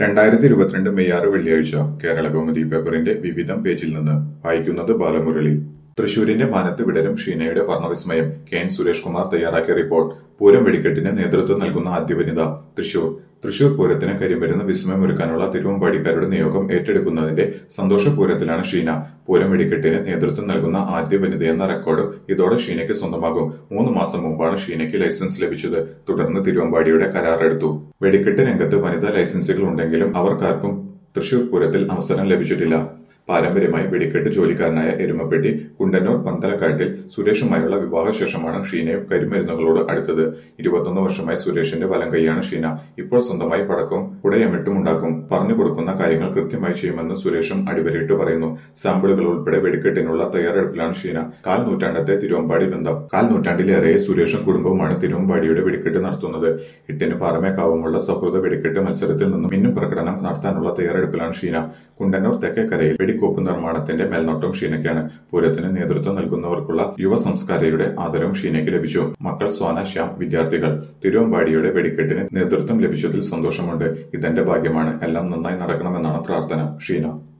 രണ്ടായിരത്തി ഇരുപത്തിരണ്ട് മെയ് ആറ് വെള്ളിയാഴ്ച കേരള കൗമുദി പേപ്പറിന്റെ വിവിധം പേജിൽ നിന്ന് വായിക്കുന്നത് ബാലമുരളി തൃശൂരിന്റെ മാനത്ത് വിടരും ഷീനയുടെ വർണ്ണവിസ്മയം കെ എൻ സുരേഷ് കുമാർ തയ്യാറാക്കിയ റിപ്പോർട്ട് പൂരം വെടിക്കെട്ടിന് നേതൃത്വം നൽകുന്ന ആദ്യ വനിത തൃശൂർ തൃശൂർ പൂരത്തിന് കരിമരുന്ന് വിസ്മയമൊരുക്കാനുള്ള തിരുവമ്പാടിക്കാരുടെ നിയോഗം ഏറ്റെടുക്കുന്നതിന്റെ സന്തോഷപൂരത്തിലാണ് ഷീന പൂരം വെടിക്കെട്ടിന് നേതൃത്വം നൽകുന്ന ആദ്യ വനിതയെന്ന റെക്കോർഡ് ഇതോടെ ഷീനയ്ക്ക് സ്വന്തമാകും മൂന്ന് മാസം മുമ്പാണ് ഷീനയ്ക്ക് ലൈസൻസ് ലഭിച്ചത് തുടർന്ന് തിരുവമ്പാടിയുടെ കരാറെടുത്തു വെടിക്കെട്ട് രംഗത്ത് വനിതാ ലൈസൻസുകൾ ഉണ്ടെങ്കിലും അവർക്കാർക്കും തൃശൂർ പൂരത്തിൽ അവസരം ലഭിച്ചിട്ടില്ല പാരമ്പര്യമായി വെടിക്കെട്ട് ജോലിക്കാരനായ എരുമപ്പെട്ടി കുണ്ടന്നൂർ പന്തലക്കാട്ടിൽ സുരേഷുമായുള്ള വിവാഹശേഷമാണ് ഷീനയും കരിമരുന്നുകളോട് അടുത്തത് ഇരുപത്തൊന്ന് വർഷമായി സുരേഷിന്റെ വലം കൈയാണ് ഷീന ഇപ്പോൾ സ്വന്തമായി പടക്കവും കുടയമിട്ടും ഉണ്ടാക്കും പറഞ്ഞു കൊടുക്കുന്ന കാര്യങ്ങൾ കൃത്യമായി ചെയ്യുമെന്ന് സുരേഷും അടിവരയിട്ട് പറയുന്നു സാമ്പിളുകൾ ഉൾപ്പെടെ വെടിക്കെട്ടിനുള്ള തയ്യാറെടുപ്പിലാണ് ഷീന കാൽ നൂറ്റാണ്ടത്തെ തിരുവമ്പാടി ബന്ധം കാൽ നൂറ്റാണ്ടിലേറെ സുരേഷും കുടുംബവുമാണ് തിരുവമ്പാടിയുടെ വെടിക്കെട്ട് നടത്തുന്നത് എട്ടിന് പാറമേക്കാവുമുള്ള സൗഹൃദ വെടിക്കെട്ട് മത്സരത്തിൽ നിന്നും മിന്നും പ്രകടനം നടത്താനുള്ള തയ്യാറെടുപ്പിലാണ് ഷീന കുണ്ടന്നൂർ തെക്കേക്കരയിൽ വെടിക്കോപ്പ് നിർമ്മാണത്തിന്റെ മേൽനോട്ടം ഷീനയ്ക്കാണ് പൂരത്തിന് നേതൃത്വം നൽകുന്നവർക്കുള്ള യുവ സംസ്കാരയുടെ ആദരവും ഷീനയ്ക്ക് ലഭിച്ചു മക്കൾ സ്വാന ശ്യാം വിദ്യാർത്ഥികൾ തിരുവമ്പാടിയുടെ വെടിക്കെട്ടിന് നേതൃത്വം ലഭിച്ചതിൽ സന്തോഷമുണ്ട് ഇതെന്റെ ഭാഗ്യമാണ് എല്ലാം നന്നായി നടക്കണമെന്നാണ് പ്രാർത്ഥന ഷീന